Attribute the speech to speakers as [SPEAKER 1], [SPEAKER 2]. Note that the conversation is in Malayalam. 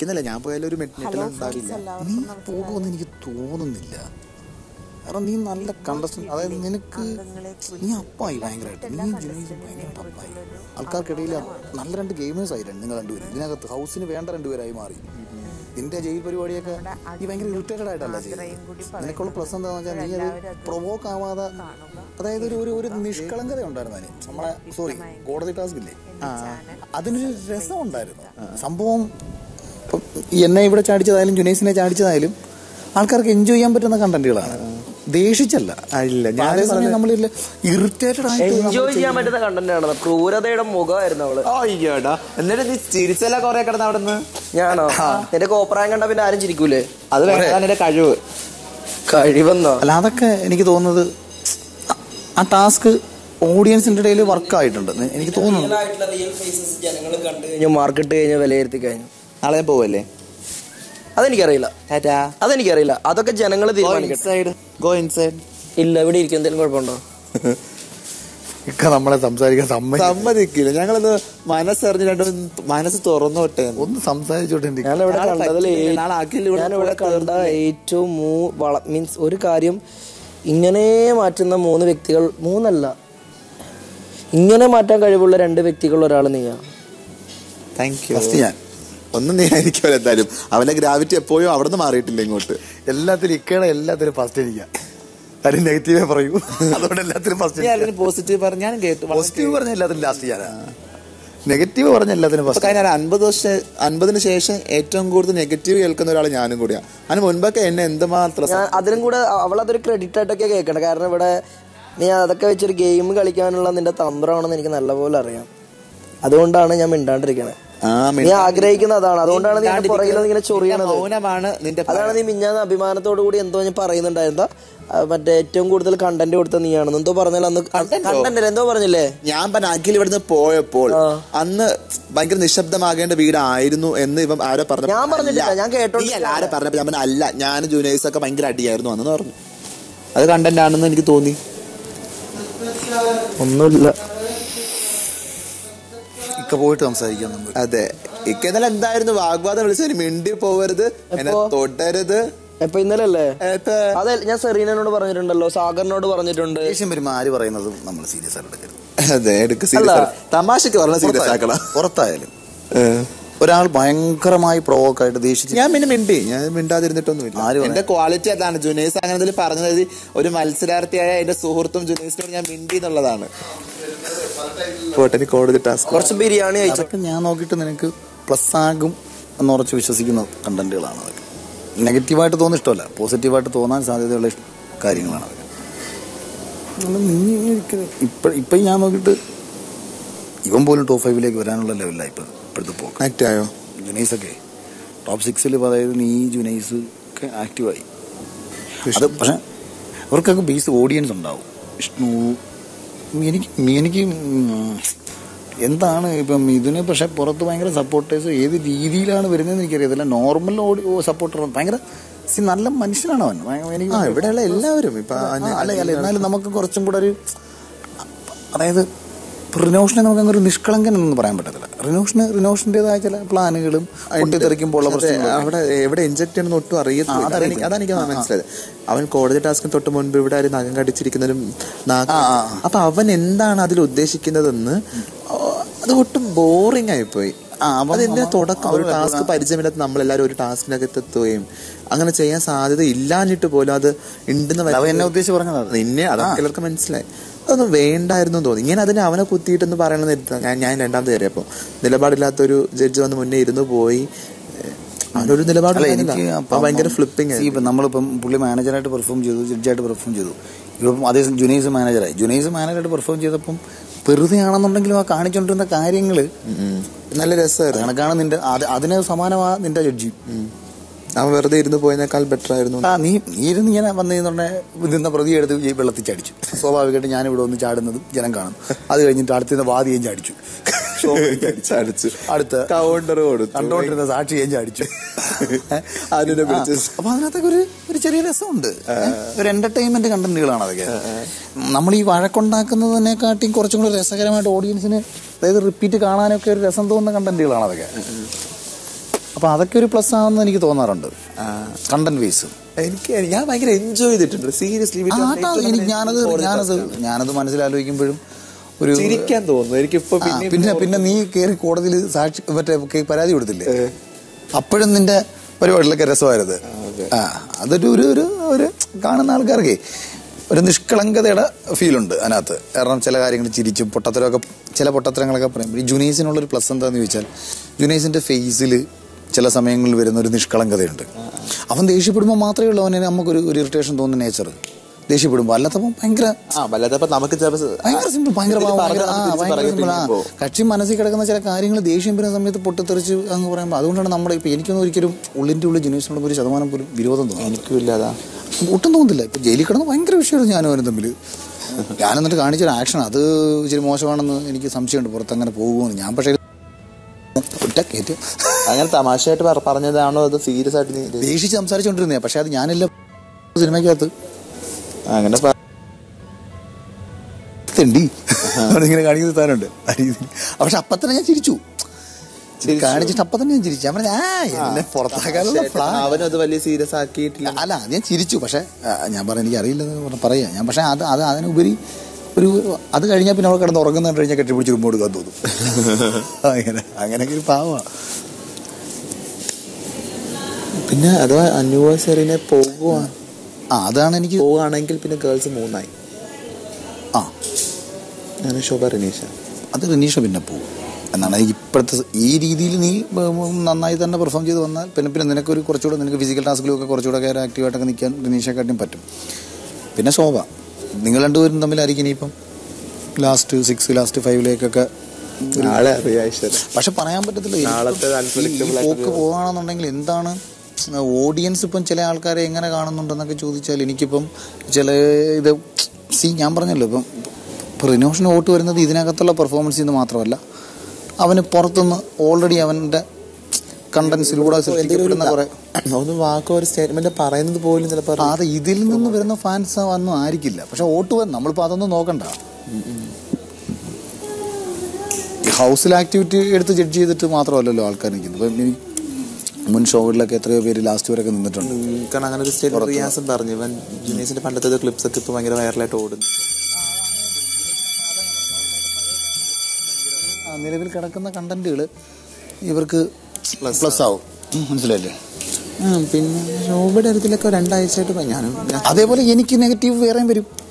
[SPEAKER 1] ഇരിക്കുന്നില്ല ഞാൻ പോയാലും ഒരു മെറ്റിനെല്ലാം ഉണ്ടാവില്ല
[SPEAKER 2] നീ പോകുമെന്ന് എനിക്ക് തോന്നുന്നില്ല കാരണം നീ നല്ല കണ്ടസ്റ്റന്റ് അതായത് നിനക്ക് നീ അപ്പായി ഭയങ്കരമായിട്ട് നീ ജുനൈസ് ഭയങ്കരമായിട്ട് അപ്പായി ആൾക്കാർക്കിടയിൽ നല്ല രണ്ട് ഗെയിമേഴ്സ് ആയി നിങ്ങൾ രണ്ടുപേരും ഇതിനകത്ത് ഹൗസിന് വേണ്ട രണ്ടുപേരായി മാറി നിന്റെ ജയിൽ പരിപാടിയൊക്കെ നീ ഭയങ്കര ഇറിറ്റേറ്റഡ് ആയിട്ടല്ല ചെയ്യുന്നത് നിനക്കുള്ള പ്ലസ് എന്താണെന്ന് വെച്ചാൽ നീ അത് പ്രൊവോക്ക് ആവാതെ അതായത് ഒരു ഒരു ഒരു നിഷ്കളങ്കത ഉണ്ടായിരുന്നു അതിന് നമ്മളെ സോറി കോടതി ടാസ്ക് ഇല്ലേ അതിനൊരു രസം ഉണ്ടായിരുന്നു സംഭവം ഇപ്പം എന്നെ ഇവിടെ ചാടിച്ചതായാലും ജുനൈസിനെ ചാടിച്ചതായാലും ആൾക്കാർക്ക് എൻജോയ് ചെയ്യാൻ പറ്റുന്ന കണ്ടന്റുകളാണ് ദേഷിച്ചല്ല
[SPEAKER 1] ഇല്ല, ഞാൻ
[SPEAKER 2] അതേസമയം നമ്മൾ ഇറിറ്റേറ്റഡ് ആയിട്ട്
[SPEAKER 3] എൻജോയ് ചെയ്യാൻ പറ്റുന്ന കണ്ടന്റ് ആണ് ക്രൂരതയുടെ മുഖമായിരുന്നു അവള്
[SPEAKER 1] അയ്യോടാ എന്നിട്ട് നീ ചിരിച്ചല്ല കൊറേ കിടന്ന് അവിടെ നിന്ന്
[SPEAKER 3] ഞാനോ എന്റെ കോപ്രായം കണ്ട പിന്നെ ആരും ചിരിക്കൂലേ
[SPEAKER 1] അത് വേണം എന്റെ കഴിവ്
[SPEAKER 3] കഴിവെന്നോ
[SPEAKER 2] അല്ല അതൊക്കെ എനിക്ക് തോന്നുന്നത് ആ ടാസ്ക് ഓഡിയൻസിന്റെ ഇടയിൽ വർക്ക് ആയിട്ടുണ്ട് എനിക്ക് തോന്നുന്നു
[SPEAKER 3] റിയൽ ഫേസസ് ജനങ്ങൾ കണ്ടു കഴിഞ്ഞു മാർക്കറ്റ് കഴിഞ്ഞു വിലയിരുത്തി കഴിഞ്ഞു
[SPEAKER 1] നാളെ ഞാൻ പോവല്ലേ
[SPEAKER 3] അതെനിക്കറിയില്ല
[SPEAKER 1] ടാറ്റാ
[SPEAKER 3] അതെനിക്കറിയില്ല അതൊക്കെ ജനങ്ങൾ തീരുമാനിക്കട്ടെ
[SPEAKER 1] ഇൻസൈഡ് ഗോ ഇൻസൈഡ്
[SPEAKER 3] ഇല്ല ഇവിടെ ഇരിക്കും എന്തെങ്കിലും കുഴപ്പമുണ്ടോ
[SPEAKER 2] ഒക്കെ നമ്മളെ സംസാരിക്കാൻ സമ്മതി
[SPEAKER 1] സമ്മതിക്കില്ല ഞങ്ങളൊന്ന് മനസ്സറിഞ്ഞ് രണ്ടും മനസ്സ് തുറന്നോട്ടെ
[SPEAKER 2] ഒന്ന് സംസാരിച്ചോട്ടെ എനിക്ക്
[SPEAKER 3] ഞാൻ ഇവിടെ
[SPEAKER 1] നാളെ
[SPEAKER 3] കണ്ടതിൽ
[SPEAKER 1] പറ്റില്ല. നാളെ അഖിൽ ഇവിടെ
[SPEAKER 3] ഞാൻ ഇവിടെ
[SPEAKER 1] കൂടെ
[SPEAKER 3] കണ്ട ഏറ്റവും മൂ വള മീൻസ് ഒരു കാര്യം ഇങ്ങനെ മാറ്റുന്ന മൂന്ന് വ്യക്തികൾ മൂന്നല്ല ഇങ്ങനെ മാറ്റാൻ കഴിവുള്ള രണ്ട് വ്യക്തികൾ ഒരാൾ നീയാ
[SPEAKER 1] താങ്ക് യു
[SPEAKER 2] ഫസ്റ്റ് ഞാൻ
[SPEAKER 1] ഒന്നും നീ ആയിരിക്കുമല്ലോ എന്തായാലും അവന്റെ ഗ്രാവിറ്റി എപ്പോഴും അവിടെ നിന്ന് മാറിയിട്ടില്ല ഇങ്ങോട്ട്
[SPEAKER 2] എല്ലാത്തിലും ഇക്കയുടെ എല്ലാത്തിലും ഫസ്റ്റ് എനിക്ക് കാര്യം നെഗറ്റീവേ പറയൂ അതുകൊണ്ട് എല്ലാത്തിലും ഫസ്റ്റ്
[SPEAKER 1] ഞാൻ പോസിറ്റീവ് പറഞ്ഞു ഞാൻ കേട്ടു
[SPEAKER 2] പോസിറ്റീവ് പറഞ്ഞ എല്ലാത്തിലും ലാസ്റ്റ് ഞാനാ നെഗറ്റീവ് പറഞ്ഞ എല്ലാത്തിനും
[SPEAKER 1] അപ്പൊ
[SPEAKER 2] ഫസ്റ്റ്
[SPEAKER 1] കഴിഞ്ഞ അൻപത് വർഷം അൻപതിന് ശേഷം ഏറ്റവും കൂടുതൽ നെഗറ്റീവ് കേൾക്കുന്ന ഒരാൾ ഞാനും കൂടിയാണ് അതിന് മുൻപൊക്കെ എന്നെ എന്തുമാത്രം
[SPEAKER 3] ഞാൻ അതിനും കൂടെ അവൾ അതൊരു ക്രെഡിറ്റ് ആയിട്ടൊക്കെ കേൾക്കണം കാരണം ഇവിടെ നീ അതൊക്കെ വെച്ചൊരു ഗെയിം കളിക്കാനുള്ള നിന്റെ തന്ത്രമാണെന്ന് എനിക്ക് നല്ലപോലെ അറിയാം അതുകൊണ്ടാണ് ഞാൻ മിണ്ടാണ്ടിരിക്കണേ
[SPEAKER 1] ആ
[SPEAKER 3] നീ ആഗ്രഹിക്കുന്ന അതാണ് അതുകൊണ്ടാണ് നീ എന്റെ പുറകിൽ നിന്ന് ഇങ്ങനെ ചൊറിയണത്
[SPEAKER 1] മൗനമാണ് നിന്റെ
[SPEAKER 3] അതാണ് നീ മിഞ്ഞാന്ന് അഭിമാനത്തോടു കൂടി എന്തോ ഞാൻ പറയുന്നുണ്ടായിരുന്ന മറ്റേ ഏറ്റവും കൂടുതൽ കണ്ടന്റ് കൊടുത്ത നീയാണെന്ന് എന്തോ പറഞ്ഞാൽ അന്ന് കണ്ടന്റ് എന്തോ പറഞ്ഞില്ലേ
[SPEAKER 1] ഞാൻ പറഞ്ഞ അഖിൽ ഇവിടുന്ന് പോയപ്പോൾ
[SPEAKER 3] ആ.
[SPEAKER 1] അന്ന് ഭയങ്കര നിശബ്ദമാകേണ്ട വീടായിരുന്നു എന്ന് ഇപ്പം ആരോ പറഞ്ഞു
[SPEAKER 3] ഞാൻ പറഞ്ഞിട്ടില്ല,
[SPEAKER 1] അല്ല.
[SPEAKER 3] ഞാൻ കേട്ടോണ്ട്
[SPEAKER 1] നീ അല്ല, ആരോ പറഞ്ഞപ്പോ ഞാൻ പറഞ്ഞു അല്ല ഞാൻ ജൂനിയേഴ്സ് ഒക്കെ ഭയങ്കര അടിയായിരുന്നു അന്ന് പറഞ്ഞു അത് കണ്ടന്റ് ആണെന്ന് എനിക്ക് തോന്നി
[SPEAKER 3] ഒന്നുമില്ല
[SPEAKER 2] ഇക്ക പോയിട്ട് സംസാരിക്കാൻ നമുക്ക്
[SPEAKER 1] അതെ ഇക്ക ഇന്നലെ എന്തായിരുന്നു വാഗ്വാദം വിളിച്ചു മിണ്ടി പോവരുത് എന്നെ
[SPEAKER 3] എപ്പോ?
[SPEAKER 1] തൊട്ടരുത്
[SPEAKER 3] എപ്പൊ ഇന്നലെ അല്ലേ
[SPEAKER 1] എപ്പോ?
[SPEAKER 3] അതെ ഞാൻ സെറീനോട് പറഞ്ഞിട്ടുണ്ടല്ലോ സാഗറിനോട് പറഞ്ഞിട്ടുണ്ട്
[SPEAKER 2] ദേഷ്യം വരുമ്പോൾ ആര് പറയുന്നതും നമ്മൾ സീരിയസ് ആയിട്ട് എടുക്കരുത്
[SPEAKER 1] അതെ എടുക്ക് സീരിയസ് തമാശക്ക് പറഞ്ഞ സീരിയസ് ആക്കണം
[SPEAKER 2] പുറത്തായാലും ഒരാൾ ഭയങ്കരമായി പ്രൊവോക്ക് ആയിട്ട് ദേഷിച്ച്
[SPEAKER 1] ഞാൻ പിന്നെ മിണ്ടി ഞാൻ മിണ്ടാതിരുന്നിട്ടൊന്നുമില്ല
[SPEAKER 2] ആര് പറഞ്ഞു?
[SPEAKER 1] എന്റെ ക്വാളിറ്റി അതാണ് ജുനൈസ് അങ്ങനെ എന്തെങ്കിലും പറഞ്ഞത് ഒരു മത്സരാർത്ഥിയായ എന്റെ സുഹൃത്തും ജുനൈസിനോട് ഞാൻ മിണ്ടി എന്നുള്ളതാണ് പോട്ടെ ഇനി കോടതി ടാസ്ക്
[SPEAKER 3] കുറച്ച് ബിരിയാണി കഴിച്ചു
[SPEAKER 2] അതൊക്കെ ഞാൻ നോക്കിയിട്ട് നിനക്ക് പ്ലസ് ആകും എന്ന് ഉറച്ച് വിശ്വസിക്കുന്ന കണ്ടന്റുകളാണ് അതൊക്കെ നെഗറ്റീവായിട്ട് തോന്നുന്ന ഇഷ്ടമല്ല പോസിറ്റീവായിട്ട് തോന്നാൻ സാധ്യതയുള്ള ഇഷ്- കാര്യങ്ങളാണ് അതൊക്കെ അല്ല, നീ ഒരിക്കലും ഇപ്പൊ ഇപ്പൊ ഞാൻ നോക്കിയിട്ട് ഇവൻ പോലും ടോപ്പ് ഫൈവിലേക്ക് വരാനുള്ള ലെവലിലാണ് ഇപ്പൊ ഇപ്പോഴത്തെ പോക്ക്
[SPEAKER 1] കണക്ട് ആയോ
[SPEAKER 2] ജുനൈസ് ഒക്കെ ടോപ്പ് സിക്സിൽ അതായത് നീ ജുനൈസ് ഒക്കെ ആക്റ്റീവായി അത് പക്ഷെ അവർക്കൊക്കെ ബേസ് ഓഡിയൻസ് ഉണ്ടാവും വിഷ്ണു എനിക്ക് എനിക്ക് ഉം, എന്താണ് ഇപ്പം ഇതിന് പക്ഷെ പുറത്ത് ഭയങ്കര സപ്പോർട്ടേഴ്സ് ഏത് രീതിയിലാണ് വരുന്നതെന്ന് എനിക്കറിയത്തില്ല നോർമൽ ഓഡി സപ്പോർട്ടർ ഭയങ്കര see, നല്ല മനുഷ്യനാണ് അവൻ ഭയങ്കര- എനിക്ക്
[SPEAKER 1] ആ ഇവിടെയുള്ള എല്ലാവരും ഇപ്പൊ
[SPEAKER 2] ആ, അല്ല അല്ല എന്നാലും നമുക്ക് കുറച്ചും കൂടെ ഒരു അതായത് ഇപ്പൊ റിനോഷിനെ നമുക്ക് അങ്ങനെ ഒരു നിഷ്കളങ്കൻ എന്നൊന്നും പറയാൻ പറ്റത്തില്ല റിനോഷിന് റിനോഷിന്റേതായ ചില പ്ലാനുകളും പൊട്ടിത്തെറിക്കുമ്പോൾ ഉള്ള
[SPEAKER 1] അതെ,
[SPEAKER 2] പ്രശ്നങ്ങളും
[SPEAKER 1] അവിടെ എവിടെ ഇഞ്ചക്ട് ചെയ്യണമെന്ന് ഒട്ടും
[SPEAKER 2] ആ,
[SPEAKER 1] അറിയത്തില്ല
[SPEAKER 2] അതറിയത്തില്ല.
[SPEAKER 1] അതെനിക്ക് അതെനിക്ക് മനസ്സിലായത് അവൻ കോടതി ടാസ്കിന് തൊട്ട് മുൻപ് ഇവിടെ ഒരു നഖം കടിച്ചിരിക്കുന്നതും നാക്ക്
[SPEAKER 2] ആ, ആ.
[SPEAKER 1] അപ്പൊ അവൻ എന്താണ് അതിൽ ഉദ്ദേശിക്കുന്നതെന്ന് ഓ, അത് ഒട്ടും ബോറിംഗ് ആയിപ്പോയി
[SPEAKER 2] ആ, അവൻ-
[SPEAKER 1] അതെന്തിനാ
[SPEAKER 2] അവൻ-
[SPEAKER 1] തുടക്കം ഒരു
[SPEAKER 2] അവൻ-
[SPEAKER 1] ടാസ്ക് പരിചയമില്ലാത്ത നമ്മളെല്ലാവരും ഒരു ടാസ്കിനകത്ത് എത്തുകയും അങ്ങനെ ചെയ്യാൻ സാധ്യത ഇല്ലാഞ്ഞിട്ട് പോലും അത് ഉണ്ടെന്ന്
[SPEAKER 2] അവൻ എന്നെ ഉദ്ദേശിച്ച് പറഞ്ഞത് അത്.
[SPEAKER 1] നിന്നെ
[SPEAKER 2] ആ.
[SPEAKER 1] അതൊക്കെ എല്ലാവർക്കും മനസ്സിലായി അതൊന്നും വേണ്ടായിരുന്നു എന്ന് തോന്നി ഇങ്ങനെ അതിന് അവനെ കുത്തിയിട്ടെന്ന് പറയണമെന്ന് ഇരുത്താം ഞാൻ ഞാൻ രണ്ടാമത് കയറിയപ്പോ നിലപാടില്ലാത്തൊരു ജഡ്ജ് വന്ന് മുന്നേ ഇരുന്ന് പോയി ഏഹ്, അവനൊരു
[SPEAKER 2] അല്ല
[SPEAKER 1] നിലപാടില്ല
[SPEAKER 2] എനിക്ക് അപ്പം-
[SPEAKER 1] ഭയങ്കര ഫ്ലിപ്പിംഗ്
[SPEAKER 2] see, ഇപ്പം നമ്മളിപ്പം പുള്ളി മാനേജറായിട്ട് പെർഫോം ചെയ്തു ജഡ്ജായിട്ട് പെർഫോം ചെയ്തു ഇപ്പം അതേ ജുനൈസ് മാനേജറായി ജുനൈസ് മാനേജറായിട്ട് പെർഫോം ചെയ്തപ്പം വെറുതെ ആണെന്നുണ്ടെങ്കിലും ആ കാണിച്ചുകൊണ്ടിരുന്ന കാര്യങ്ങൾ
[SPEAKER 1] നല്ല രസമായിരുന്നു
[SPEAKER 2] കണക്കാണ് നിന്റെ അത് അതിന് സമാനമാ നിന്റെ ജഡ്ജി
[SPEAKER 1] അവൻ വെറുതെ ഇരുന്ന് പോയതിനേക്കാൾ ബെറ്റർ ആയിരുന്നു
[SPEAKER 2] ആ നീ നീ ഇരുന്ന് ഇങ്ങനെ വന്നിരുന്നുണ്ടെ നിന്ന പ്രതി എടുത്ത് ഈ വെള്ളത്തിൽ ചാടിച്ചു സ്വാഭാവികമായിട്ട് ഞാനിവിടെ ഒന്ന് ചാടുന്നതും ജനം കാണും അത് കഴിഞ്ഞിട്ട് അടുത്തുനിന്ന് വാദിയും ചാടിച്ചു
[SPEAKER 1] അടിച്ചു
[SPEAKER 2] അടുത്ത
[SPEAKER 1] കൗണ്ടർ കൊടുത്തു
[SPEAKER 2] കണ്ടോണ്ടിരുന്ന സാക്ഷിയും ചാടിച്ചു
[SPEAKER 1] അതിനെ പിടിച്ച്
[SPEAKER 2] ആ, അപ്പൊ അതിനകത്തൊക്കെ ഒരു ഒരു ചെറിയ രസമുണ്ട് ഒരു എന്റർടൈൻമെന്റ് കണ്ടന്റുകളാണ് അതൊക്കെ നമ്മൾ ഈ വഴക്കുണ്ടാക്കുന്നതിനെക്കാട്ടിയും കുറച്ചും കൂടി രസകരമായിട്ട് ഓഡിയൻസിന് അതായത് റിപ്പീറ്റ് കാണാനൊക്കെ ഒരു രസം തോന്നുന്ന കണ്ടന്റുകളാണ് അതൊക്കെ അപ്പോൾ അതൊക്കെ ഒരു പ്ലസ് ആണെന്ന് എനിക്ക് തോന്നാറുണ്ട് കണ്ടന്റ് വേസ്
[SPEAKER 1] എനിക്ക് ഞാൻ ഭയങ്കര എൻജോയ് ചെയ്തിട്ടുണ്ട് സീരിയസ്ലി
[SPEAKER 2] എനിക്ക് ഞാനത് ഞാനത് ഞാനത് മനസ്സിലാലോചിക്കുമ്പോഴും ഒരു
[SPEAKER 1] ചിരിക്കാൻ തോന്നുന്നു എനിക്ക് ഇപ്പൊ
[SPEAKER 2] ആ, പിന്നെ പിന്നെ നീ കയറി കോടതിയിൽ സാക്ഷി മറ്റേ കേ- പരാതി കൊടുത്തില്ലേ അപ്പോഴും നിന്റെ പരിപാടികളൊക്കെ രസമായിരുന്നു ആ അതൊരു ഒരു ഒരു ഒരു കാണുന്ന ആൾക്കാർക്ക് ഒരു നിഷ്കളങ്കതയുടെ ഫീലുണ്ട് അതിനകത്ത് കാരണം ചില കാര്യങ്ങൾ ചിരിച്ചും പൊട്ടത്തരമൊക്കെ ചില പൊട്ടത്തരങ്ങളൊക്കെ പറയും ഈ ജുനീസിനുള്ളൊരു പ്ലസ് എന്താന്ന് ചോദിച്ചാൽ ജുനീസിന്റെ ഫേസിൽ ചില സമയങ്ങളിൽ വരുന്ന ഒരു നിഷ്കളങ്കതയുണ്ട് അവൻ ദേഷ്യപ്പെടുമ്പോൾ മാത്രമേ ഉള്ളൂ അവനെ നമുക്കൊരു ഒരു ഇറിറ്റേഷൻ തോന്നുന്ന നേച്ചർ ദേഷ്യപ്പെടുമ്പോൾ അല്ലാത്തപ്പോൾ ഭയങ്കര
[SPEAKER 1] ആ വല്ലാത്തപ്പോ നമുക്ക് ചിലപ്പോ
[SPEAKER 2] ഭയങ്കര സിമ്പിൾ ഭയങ്കര
[SPEAKER 1] ഇത്
[SPEAKER 2] പാവം,
[SPEAKER 1] പറഞ്ഞാൽ
[SPEAKER 2] ഭയങ്കര ആ
[SPEAKER 1] നമുക്ക് തിരിച്ച്
[SPEAKER 2] ഭയങ്കര സിമ്പിൾ ആ
[SPEAKER 1] പറയത്തില്ലല്ലോ.
[SPEAKER 2] കക്ഷി മനസ്സിൽ കിടക്കുന്ന ചില കാര്യങ്ങൾ ദേഷ്യം വരുന്ന സമയത്ത് പൊട്ടിത്തെറിച്ച് അങ്ങ് പറയുമ്പോൾ അതുകൊണ്ടാണ് നമ്മുടെ ഇപ്പൊ എനിക്കൊന്നും ഒരിക്കലും ഉള്ളിന്റെ ഉള്ളിൽ ജനീഷിനോട് ഒരു ശതമാനം പോലും വിരോധം തോന്നുന്നു
[SPEAKER 1] എനിക്കും ഇല്ലാതാ
[SPEAKER 2] ഒട്ടും തോന്നുന്നില്ല ഇപ്പൊ ജയിലിൽ കിടന്ന് ഭയങ്കര വിഷയമായിരുന്നു ഞാനും അവനും തമ്മിൽ ഞാൻ എന്നിട്ട് കാണിച്ചൊരു ആക്ഷൻ അത് ഇച്ചിരി മോശമാണെന്ന് എനിക്ക് സംശയമുണ്ട് പുറത്ത് അങ്ങനെ പോകുമെന്ന് ഞാൻ പക്ഷേ ഒറ്റ കയറ്റ്
[SPEAKER 1] അങ്ങനെ തമാശയായിട്ട് പറ- പറഞ്ഞതാണോ അത് സീരിയസ് ആയിട്ട് നീ ഇത്
[SPEAKER 2] ദേഷിച്ച് സംസാരിച്ചുകൊണ്ടിരുന്നേ പക്ഷെ അത് ഞാനില്ല സിനിമയ്ക്കകത്ത്
[SPEAKER 1] അങ്ങനെ പ-
[SPEAKER 2] തെണ്ടി ഇങ്ങനെ കാണിക്കുന്ന താനുണ്ട് ആ രീതിയിൽ പക്ഷെ അപ്പൊ തന്നെ ഞാൻ ചിരിച്ചു കാണിച്ചിട്ട് അപ്പൊ തന്നെ ഞാൻ ചിരിച്ചു ഞാൻ പറഞ്ഞു ആ എന്നെ പുറത്താക്കാനുള്ള പ്ലാൻ
[SPEAKER 1] അവനും അത് വലിയ സീരിയസ് ആക്കിയിട്ടില്ല
[SPEAKER 2] അല്ല ഞാൻ ചിരിച്ചു പക്ഷെ ആ, ഞാൻ പറഞ്ഞു എനിക്ക് അറിയില്ലെന്ന് പറഞ്ഞ് പറയാ ഞാൻ പക്ഷെ അത് അത് അതിനുപരി ഒരു അത് കഴിഞ്ഞാൽ പിന്നെ അവൾ കിടന്ന് ഉറങ്ങുന്ന കണ്ടു കഴിഞ്ഞാൽ കെട്ടിപ്പിടിച്ച് ഉമ്മ കൊടുക്കാൻ തോന്നും അങ്ങനെ അങ്ങനെയൊക്കെ ഒരു പാവമാണ്
[SPEAKER 1] പിന്നെ അഥവാ അനിവേഴ്സറിനെ പോകുക
[SPEAKER 2] ആ അതാണ് എനിക്ക്
[SPEAKER 1] പോവുകയാണെങ്കിൽ പിന്നെ ഗേൾസ് മൂന്നായി
[SPEAKER 2] ആ
[SPEAKER 1] ഞാൻ ശോഭ റിനീഷ
[SPEAKER 2] അത് റിനീഷ പിന്നെ പോകും എന്നാണ് എനിക്ക് ഇപ്പോഴത്തെ ഈ രീതിയിൽ നീ ഉം, നന്നായി തന്നെ പെർഫോം ചെയ്ത് വന്നാൽ പിന്നെ പിന്നെ നിനക്കൊരു കുറച്ചുകൂടെ നിനക്ക് ഫിസിക്കൽ ടാസ്കിലും ഒക്കെ കുറച്ചുകൂടെ ഒക്കെ ആക്റ്റീവായിട്ടൊക്കെ നിൽക്കാൻ റിനീഷയെക്കാട്ടും പറ്റും പിന്നെ ശോഭ നിങ്ങൾ രണ്ടുപേരും തമ്മിലായിരിക്കും ഇനിയിപ്പം ലാസ്റ്റ് സിക്സ് ലാസ്റ്റ് ഫൈവിലേക്കൊക്കെ
[SPEAKER 1] നാളെ അറിയാം ഈശ്വരൻ.
[SPEAKER 2] പക്ഷെ പറയാൻ പറ്റത്തില്ല എനിക്ക്
[SPEAKER 1] നാളത്തെ
[SPEAKER 2] ഇപ്പം
[SPEAKER 1] unpredictable
[SPEAKER 2] ഈ
[SPEAKER 1] ആയിട്ടൊരു-
[SPEAKER 2] പോക്ക് പോവാണെന്നുണ്ടെങ്കിൽ എന്താണ് ഓഡിയൻസ് ഇപ്പം ചില ആൾക്കാരെ എങ്ങനെ കാണുന്നുണ്ടെന്നൊക്കെ ചോദിച്ചാൽ എനിക്കിപ്പം ചില ഇത് സി ഞാൻ പറഞ്ഞല്ലോ ഇപ്പം ഇപ്പം റിനോഷന് വോട്ട് വരുന്നത് ഇതിനകത്തുള്ള പെർഫോമൻസിൽ നിന്ന് മാത്രമല്ല അവന് പുറത്തുനിന്ന് ഓൾറെഡി അവൻ്റെ കണ്ടൻസിലൂടെ സൃഷ്ടിക്കപ്പെടുന്ന കുറെ
[SPEAKER 1] ഒന്ന് വാക്കോ ഒരു സ്റ്റേറ്റ്മെന്റ് പറയുന്നത് പോലും ചിലപ്പോൾ
[SPEAKER 2] അത് ഇതിൽ നിന്ന് വരുന്ന ഫാൻസ് ഒന്നും ആയിരിക്കില്ല പക്ഷെ വോട്ട് വരും നമ്മളിപ്പോൾ അതൊന്നും നോക്കണ്ട ഈ ഹൗസിൽ ആക്ടിവിറ്റി എടുത്ത് ജഡ്ജ് ചെയ്തിട്ട് മാത്രമല്ലല്ലോ ആൾക്കാർ നിൽക്കുന്നത് ഇപ്പം ഈ മുൻ ഷോകളിലൊക്കെ എത്രയോ പേര് ലാസ്റ്റ് വരെയൊക്കെ നിന്നിട്ടുണ്ട്
[SPEAKER 1] കാരണം അങ്ങനെ ഒരു സ്റ്റേറ്റ് റിയാസം പറഞ്ഞു ഇവൻ ജുനീസിന്റെ പണ്ടത്തെ ക്ലിപ്സ് ഒക്കെ ഇപ്പൊ ഭയങ്കര വൈറലായിട്ട് ഓടുന്നു
[SPEAKER 2] ആ, നിലവിൽ കിടക്കുന്ന കണ്ടന്റുകൾ ഇവർക്ക് പ്ലസ് ആവും ഉം, മനസ്സിലായില്ലേ
[SPEAKER 1] പിന്നെ ശോഭയുടെ കാര്യത്തിലൊക്കെ രണ്ടാഴ്ചയായിട്ട് ഞാനും ഞാൻ-
[SPEAKER 2] അതേപോലെ എനിക്ക് നെഗറ്റീവ് വേറെയും വരും